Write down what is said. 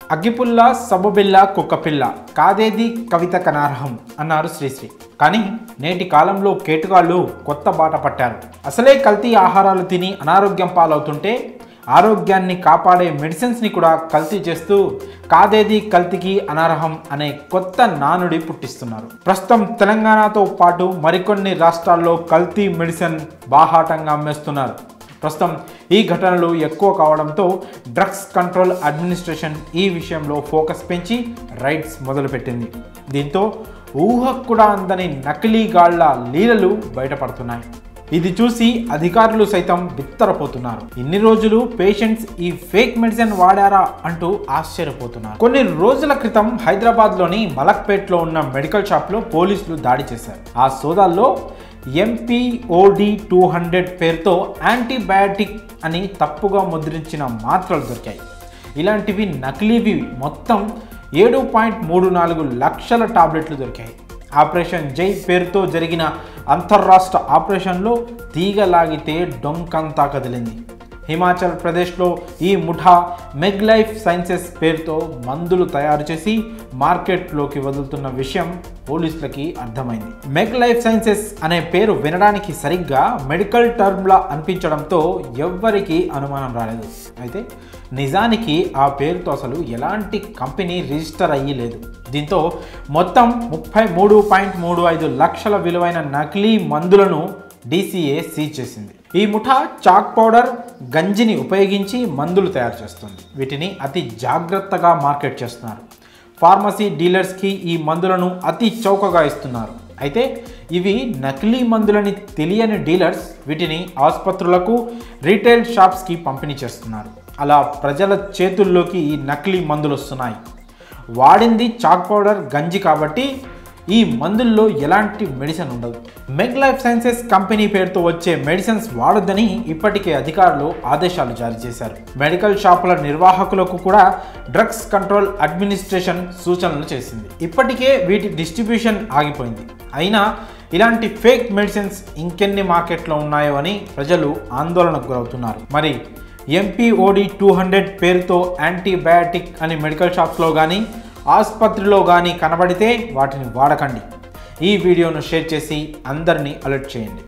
అగ్గిపుల్ల సబ్బుబిల్ల కుక్కపిల్ల కాదేది కవిత కనార్హం అన్నారు శ్రీశ్రీ కానీ నేటి కాలంలో కేటుగాళ్ళు కొత్త బాట పట్టారు అసలే కల్తీ ఆహారాలు తిని అనారోగ్యం పాలవుతుంటే ఆరోగ్యాన్ని కాపాడే మెడిసిన్స్ని కూడా కల్తీ చేస్తూ కాదేది కల్తీకి అనర్హం అనే కొత్త నానుడి పుట్టిస్తున్నారు ప్రస్తుతం తెలంగాణతో పాటు మరికొన్ని రాష్ట్రాల్లో కల్తీ మెడిసిన్ బాహాటంగా అమ్మేస్తున్నారు ప్రస్తుతం ఈ ఘటనలు ఎక్కువ కావడంతో డ్రగ్స్ కంట్రోల్ అడ్మినిస్ట్రేషన్ ఈ విషయంలో ఫోకస్ పెంచి రైడ్స్ మొదలుపెట్టింది దీంతో ఊహకు కూడా అందని నకిలీ గాళ్ల లీలలు బయటపడుతున్నాయి ఇది చూసి అధికారులు సైతం బిత్తరపోతున్నారు ఇన్ని రోజులు పేషెంట్స్ ఈ ఫేక్ మెడిసిన్ వాడారా అంటూ ఆశ్చర్యపోతున్నారు కొన్ని రోజుల క్రితం హైదరాబాద్లోని మలక్పేట్లో ఉన్న మెడికల్ షాప్లో పోలీసులు దాడి చేశారు ఆ సోదాల్లో ఎంపీఓడి టూ హండ్రెడ్ పేరుతో యాంటీబయాటిక్ అని తప్పుగా ముద్రించిన మాత్రలు దొరికాయి ఇలాంటివి నకిలీవి మొత్తం ఏడు పాయింట్ మూడు నాలుగు లక్షల టాబ్లెట్లు దొరికాయి ఆపరేషన్ జై పేరుతో జరిగిన అంతర్రాష్ట్ర ఆపరేషన్లో తీగ లాగితే డొంకంతా కదిలింది హిమాచల్ ప్రదేశ్లో ఈ ముఠా మెగ్ లైఫ్ సైన్సెస్ పేరుతో మందులు తయారు చేసి మార్కెట్లోకి వదులుతున్న విషయం పోలీసులకి అర్థమైంది మెగ్ లైఫ్ సైన్సెస్ అనే పేరు వినడానికి సరిగ్గా మెడికల్ టర్మ్లా అనిపించడంతో ఎవ్వరికీ అనుమానం రాలేదు అయితే నిజానికి ఆ పేరుతో అసలు ఎలాంటి కంపెనీ రిజిస్టర్ అయ్యి లేదు దీంతో మొత్తం ముప్పై మూడు పాయింట్ మూడు ఐదు లక్షల విలువైన నకిలీ మందులను డీసీఏ సీజ్ చేసింది ఈ ముఠా చాక్ పౌడర్ గంజిని ఉపయోగించి మందులు తయారు చేస్తుంది వీటిని అతి జాగ్రత్తగా మార్కెట్ చేస్తున్నారు ఫార్మసీ డీలర్స్కి ఈ మందులను అతి చౌకగా ఇస్తున్నారు అయితే ఇవి నకిలీ మందులని తెలియని డీలర్స్ వీటిని ఆసుపత్రులకు రీటైల్ షాప్స్కి పంపిణీ చేస్తున్నారు అలా ప్రజల చేతుల్లోకి ఈ నకిలీ మందులు వస్తున్నాయి వాడింది చాక్ పౌడర్ గంజి కాబట్టి ఈ మందుల్లో ఎలాంటి మెడిసిన్ ఉండదు మెగ్ లైఫ్ సైన్సెస్ కంపెనీ పేరుతో వచ్చే మెడిసిన్స్ వాడొద్దని ఇప్పటికే అధికారులు ఆదేశాలు జారీ చేశారు మెడికల్ షాపుల నిర్వాహకులకు కూడా డ్రగ్స్ కంట్రోల్ అడ్మినిస్ట్రేషన్ సూచనలు చేసింది ఇప్పటికే వీటి డిస్ట్రిబ్యూషన్ ఆగిపోయింది అయినా ఇలాంటి ఫేక్ మెడిసిన్స్ ఇంకెన్ని మార్కెట్లో ఉన్నాయో అని ప్రజలు ఆందోళనకు గురవుతున్నారు మరి ఎంపీఓడి టూ హండ్రెడ్ పేరుతో యాంటీబయాటిక్ అని మెడికల్ షాప్స్లో కానీ ఆసుపత్రిలో కానీ కనబడితే వాటిని వాడకండి ఈ వీడియోను షేర్ చేసి అందరినీ అలర్ట్ చేయండి